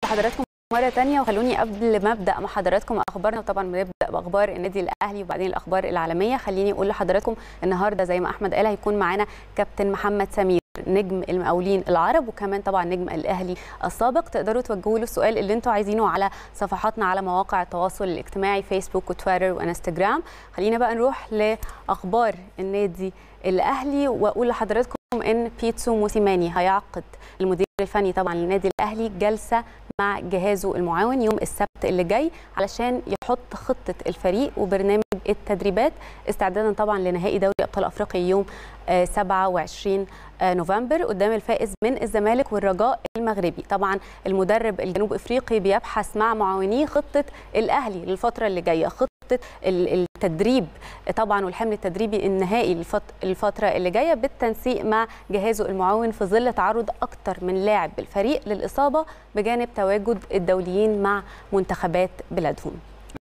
بحضراتكم مرة تانية وخلوني قبل ما ابدا مع حضراتكم اخبارنا وطبعا بنبدا باخبار النادي الاهلي وبعدين الاخبار العالميه خليني اقول لحضراتكم النهارده زي ما احمد قال هيكون معانا كابتن محمد سمير نجم المقاولين العرب وكمان طبعا نجم الاهلي السابق تقدروا توجهوا له السؤال اللي انتم عايزينه على صفحاتنا على مواقع التواصل الاجتماعي فيسبوك وتويتر وانستجرام خلينا بقى نروح لاخبار النادي الاهلي واقول لحضراتكم ان بيتسو موسيماني هيعقد المدير الفني طبعا للنادي الاهلي جلسه مع جهازه المعاون يوم السبت اللي جاي علشان يحط خطه الفريق وبرنامج التدريبات استعدادا طبعا لنهائي دوري ابطال افريقيا يوم 27 نوفمبر قدام الفائز من الزمالك والرجاء المغربي طبعا المدرب الجنوب افريقي بيبحث مع معاونيه خطه الاهلي للفتره اللي جايه خطه التدريب طبعا والحمل التدريبي النهائي الفتره اللي جايه بالتنسيق مع جهازه المعاون في ظل تعرض اكثر من لاعب بالفريق للاصابه بجانب تواجد الدوليين مع منتخبات بلادهم